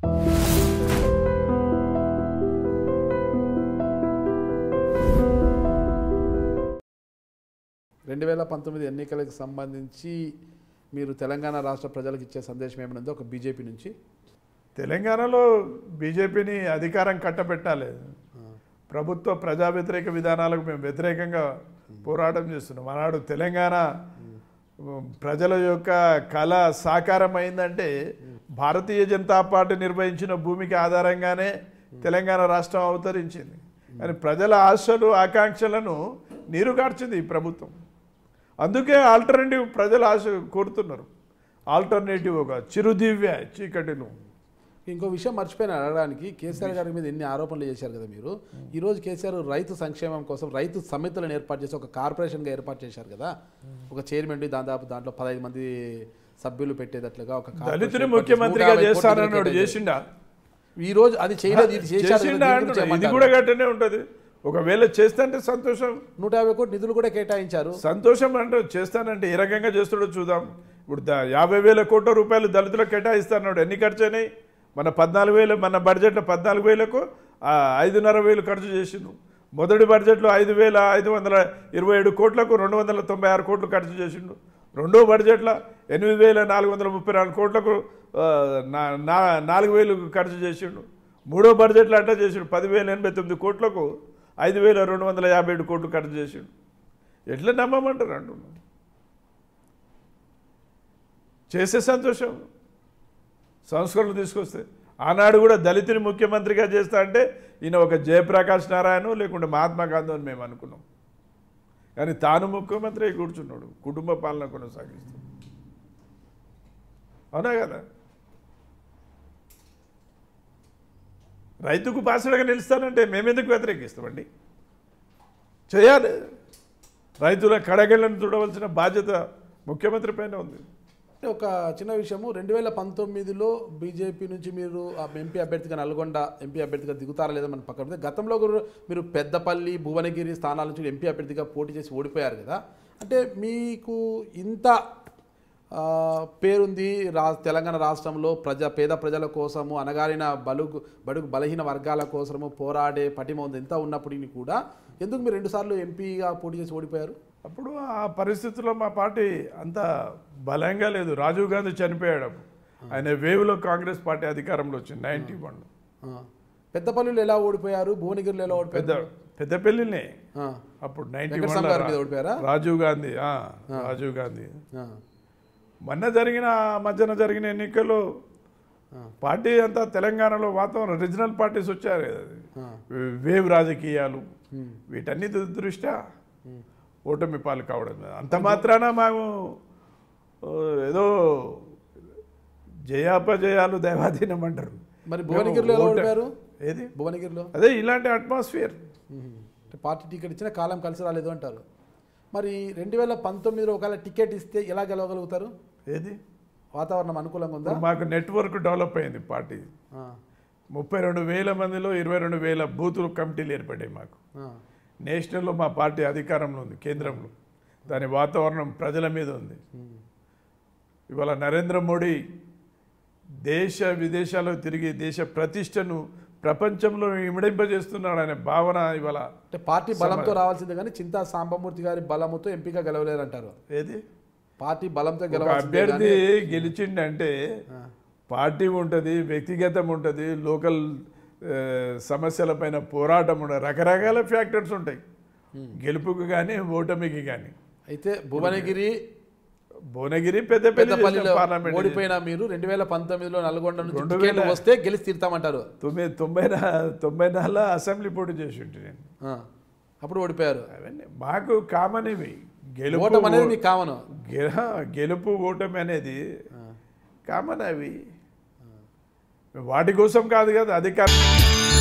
రెండు వేల పంతొమ్మిది ఎన్నికలకు సంబంధించి మీరు తెలంగాణ రాష్ట్ర ప్రజలకు ఇచ్చే సందేశం ఏమైనా ఉందో ఒక బీజేపీ నుంచి తెలంగాణలో బీజేపీని అధికారం కట్టబెట్టాలి ప్రభుత్వ ప్రజా వ్యతిరేక విధానాలకు మేము వ్యతిరేకంగా పోరాటం చేస్తున్నాం ఆనాడు తెలంగాణ ప్రజల యొక్క కళ సాకారం అయిందంటే భారతీయ జనతా పార్టీ నిర్వహించిన భూమికి ఆధారంగానే తెలంగాణ రాష్ట్రం అవతరించింది కానీ ప్రజల ఆశలు ఆకాంక్షలను నీరుగార్చింది ఈ ప్రభుత్వం అందుకే ఆల్టర్నేటివ్ ప్రజలు ఆశ కోరుతున్నారు ఆల్టర్నేటివ్ ఒక చిరుదివ్య చీకటిను ఇంకో విషయం మర్చిపోయిన అడగడానికి కేసీఆర్ గారి మీద ఎన్ని ఆరోపణలు చేశారు కదా మీరు ఈ రోజు కేసీఆర్ రైతు సంక్షేమం కోసం రైతు సమితులను ఏర్పాటు చేసి ఒక కార్పొరేషన్గా ఏర్పాటు చేశారు కదా ఒక చైర్మన్ దాదాపు దాంట్లో పదహైదు మంది సభ్యులు పెట్టేటట్లుగా ఒక కార్పొరేషన్ దళితుని ఏర్పాటు చేసి ముఖ్యమంత్రిగా 150 కోట్ల చేస్తానన్నాడు కేటాయించారు. చేసిండా ఈ రోజు అది చేయలేదు ఇది చేశారు కదా, చేసిండా దీని అంటున్నా. గురించి ఇది ఏమంటారు? కూడా గట్టనే ఉంటది ఒకవేళ చేస్తాంటే సంతోషం నూట యాభై కోట్లు నిధులు కూడా కేటాయించారు సంతోషం అంటే చేస్తానంటే ఏ రకంగా చేస్తాడో చూద్దాం ఇప్పుడు ద- యాభై వేల కోట్ల రూపాయలు దళితులకు కేటాయిస్తాడు ఎన్ని ఖర్చు అయినాయి మన పద్నాలుగు వేలు మన బడ్జెట్లో పద్నాలుగు వేలకు ఆ, ఐదున్నర వేలు ఖర్చు చేసిండు మొదటి బడ్జెట్లో ఐదు వేల ఐదు వందల ఇరవై ఏడు కోట్లకు రెండు వందల తొంభై ఆరు కోట్లు ఖర్చు చేసిండు రెండో బడ్జెట్లో ఎనిమిది వేల నాలుగు వందల ముప్పై నాలుగు కోట్లకు ఆ, నా- నా- నాలుగు వేలు ఖర్చు చేసిండు మూడో బడ్జెట్లో అట్లా చేసిండు పదివేల ఎనభై తొమ్మిది కోట్లకు ఐదు వేల రెండు వందల యాభై ఏడు కోట్లు ఖర్చు చేసిండు ఎట్లా నమ్మమంటారు అంటున్నాను చేసే సంతోషం సంస్కరణలు తీసుకొస్తే ఆనాడు కూడా దళితుని ముఖ్యమంత్రిగా చేస్తా అంటే ఈయన ఒక జయప్రకాష్ నారాయణ లేకుంటే మహాత్మా గాంధీ అని మేము అనుకున్నాం కానీ తాను ముఖ్యమంత్రి అయి కూర్చున్నాడు కుటుంబ పాలన కొనసాగిస్తూ అవునా కదా రైతుకు బాసడగా నిలుస్తానంటే మేమెందుకు వ్యతిరేకిస్తామండి చేయాలి రైతుల కడగళ్ళను చూడవలసిన బాధ్యత ముఖ్యమంత్రి పైన ఉంది ఒక చిన్న విషయము రెండు వేల పంతొమ్మిదిలో బీజేపీ నుంచి మీరు ఆ ఎంపీ అభ్యర్థిగా నల్గొండ ఎంపీ అభ్యర్థిగా దిగుతారా లేదా మన పక్కన పెడితే గతంలో కూడా మీరు పెద్దపల్లి భువనగిరి స్థానాల నుంచి ఎంపీ అభ్యర్థిగా పోటీ చేసి ఓడిపోయారు కదా అంటే మీకు ఇంత ఆ, పేరుంది రా తెలంగాణ రాష్ట్రంలో ప్రజా పేద ప్రజల కోసము అనగారిన బలుగు బడుగు బలహీన వర్గాల కోసము పోరాడే పటిమ ఉంది ఎంత ఉన్నప్పటికీ కూడా ఎందుకు మీరు రెండుసార్లు ఎంపీగా పోటీ చేసి ఓడిపోయారు అప్పుడు ఆ పరిస్థితుల్లో మా పార్టీ అంత బలంగా లేదు రాజీవ్ గాంధీ చనిపోయాడు అప్పుడు. ఆయన వేవ్లో కాంగ్రెస్ పార్టీ అధికారంలో వచ్చింది నైన్టీ వన్ ఆ. పెద్దపల్లిలో ఎలా ఓడిపోయారు భువనగిరిలో ఎలా పెద్ద ఓడిపోయారు పెద్దపల్లినే ఆ. అప్పుడు నైన్టీ వెంకటస్వామి గారి మీద ఓడిపోయారా? రాజీవ్ గాంధీ ఆ, రాజీవ్ గాంధీ ఆ. మొన్న జరిగిన మధ్యన జరిగిన ఎన్నికల్లో ఆ. పార్టీ అంతా తెలంగాణలో వాతావరణం రీజనల్ పార్టీస్ వచ్చారు కదా. ఆ. వేవ్ రాజకీయాలు ఉమ్. వీటన్నిటి దృష్ట్యా ఓటమి పాలు కావడం అంత మాత్రాన మేము ఓ, ఏదో జయాపజయాలు దైవాధీనం అంటారు మరి భువనగిరిలో ఎలా ఓట- ఓడిపోయారు ఏది భువనగిరిలో అదే ఇలాంటి అట్మాస్ఫియర్ ఉమ్. అంటే పార్టీ టికెట్ ఇచ్చిన కాలం కలిసి రాలేదు అంటారు మరి రెండు వేల పంతొమ్మిదిలో ఒకవేళ టికెట్ ఇస్తే ఎలా గెలవగలుగుతారు ఏది వాతావరణం అనుకూలంగా ఉందా ఇప్పుడు మాకు నెట్వర్క్ డెవలప్ అయింది పార్టీ ఆ. ముప్పై రెండు వేల మందిలో ఇరవై రెండు వేల బూతులు కమిటీలు ఏర్పడ్డాయి మాకు ఆ. నేషనల్లో మా పార్టీ అధికారంలో ఉంది కేంద్రంలో దాని వాతావరణం ప్రజల మీద ఉంది ఉమ్. ఇవాళ నరేంద్ర మోడీ దేశ విదేశాల్లో తిరిగి దేశ ప్రతిష్టను ప్రపంచంలో ఇమిడింపజేస్తున్నాడు అనే భావన ఇవాళ అంటే పార్టీ బలంతో రావాల్సిందే కానీ చింతా సాంబమూర్తి గారి బలముతో ఎంపిక గెలవలేరు అంటారు ఏది పార్టీ బలంతో ఒక గెలవాల్సిందే అభ్యర్థి కానీ- గెలిచిండంటే ఆ. పార్టీ ఉంటుంది వ్యక్తిగతం ఉంటుంది లోకల్ ఆ, సమస్యలపైన పోరాటం ఉంటుంది రకరకాల ఫ్యాక్టర్స్ ఉంటాయి గెలుపుకు కానీ ఓటమికి కానీ అయితే భువనగిరి భువనగిరి పెద్ద పెద్దపల్లిలో పార్లమెంట్ ఓడిపోయిన మీరు రెండు వేల పంతొమ్మిదిలో నల్గొండ నుంచి రెండు టికెట్ వేల- వస్తే గెలిచి తీరుతామంటారు తొమ్మిది తొంభై నా- తొంభై నాలుగులో అసెంబ్లీ పోటీ చేసి ఉంటే నేను ఆ. అప్పుడు ఓడిపోయారు అవన్నీ మాకు కామన్ ఇవి గెలుపు ఓటం అనేది మీకు కామను గె- గెలుపు ఓటమి అనేది కామన్ అవి వాటి కోసం కాదు కదా అధికారం